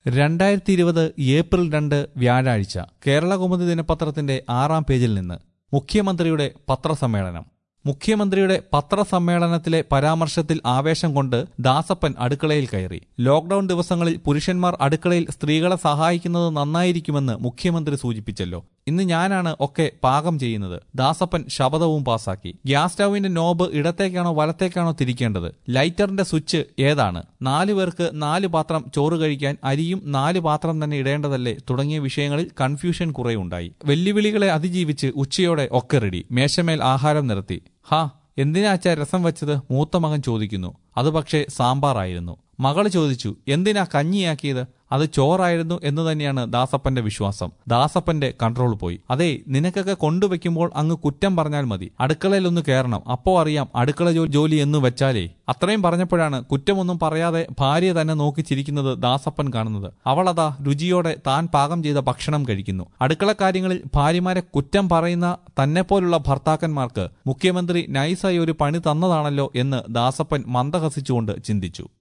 രണ്ടായിരത്തി ഇരുപത് ഏപ്രിൽ രണ്ട് വ്യാഴാഴ്ച കേരളകൗമുദി ദിനപത്രത്തിന്റെ ആറാം പേജിൽ നിന്ന് മുഖ്യമന്ത്രിയുടെ പത്രസമ്മേളനം മുഖ്യമന്ത്രിയുടെ പത്രസമ്മേളനത്തിലെ പരാമർശത്തിൽ ആവേശം കൊണ്ട് ദാസപ്പൻ അടുക്കളയിൽ കയറി ലോക്ഡൌൺ ദിവസങ്ങളിൽ പുരുഷന്മാർ അടുക്കളയിൽ സ്ത്രീകളെ സഹായിക്കുന്നത് നന്നായിരിക്കുമെന്ന് മുഖ്യമന്ത്രി സൂചിപ്പിച്ചല്ലോ ഇന്ന് ഞാനാണ് ഒക്കെ പാകം ചെയ്യുന്നത് ദാസപ്പൻ ശപഥവും പാസാക്കി ഗ്യാസ് സ്റ്റൌവിന്റെ നോബ് ഇടത്തേക്കാണോ വലത്തേക്കാണോ തിരിക്കേണ്ടത് ലൈറ്ററിന്റെ സ്വിച്ച് ഏതാണ് നാലു പേർക്ക് നാല് പാത്രം ചോറ് കഴിക്കാൻ അരിയും നാല് പാത്രം തന്നെ ഇടേണ്ടതല്ലേ തുടങ്ങിയ വിഷയങ്ങളിൽ കൺഫ്യൂഷൻ കുറെ ഉണ്ടായി വെല്ലുവിളികളെ അതിജീവിച്ച് ഉച്ചയോടെ ഒക്കെ റെഡി മേശമേൽ ആഹാരം നിരത്തി ഹാ എന്തിനാ അച്ഛാ രസം വെച്ചത് മൂത്ത മകൻ ചോദിക്കുന്നു അത് പക്ഷേ സാമ്പാറായിരുന്നു മകള് ചോദിച്ചു എന്തിനാ കഞ്ഞിയാക്കിയത് അത് ചോറായിരുന്നു എന്ന് തന്നെയാണ് ദാസപ്പന്റെ വിശ്വാസം ദാസപ്പന്റെ കൺട്രോൾ പോയി അതെ നിനക്കൊക്കെ കൊണ്ടുവയ്ക്കുമ്പോൾ അങ്ങ് കുറ്റം പറഞ്ഞാൽ മതി അടുക്കളയിൽ ഒന്ന് കയറണം അപ്പോ അറിയാം അടുക്കള ജോ- ജോലി എന്ന് വെച്ചാലേ അത്രയും പറഞ്ഞപ്പോഴാണ് കുറ്റമൊന്നും പറയാതെ ഭാര്യ തന്നെ നോക്കി ചിരിക്കുന്നത് ദാസപ്പൻ കാണുന്നത് അവളതാ രുചിയോടെ താൻ പാകം ചെയ്ത ഭക്ഷണം കഴിക്കുന്നു അടുക്കള കാര്യങ്ങളിൽ ഭാര്യമാരെ കുറ്റം പറയുന്ന തന്നെപ്പോലുള്ള ഭർത്താക്കന്മാർക്ക് മുഖ്യമന്ത്രി നൈസായി ഒരു പണി തന്നതാണല്ലോ എന്ന് ദാസപ്പൻ മന്ദഹസിച്ചുകൊണ്ട് ചിന്തിച്ചു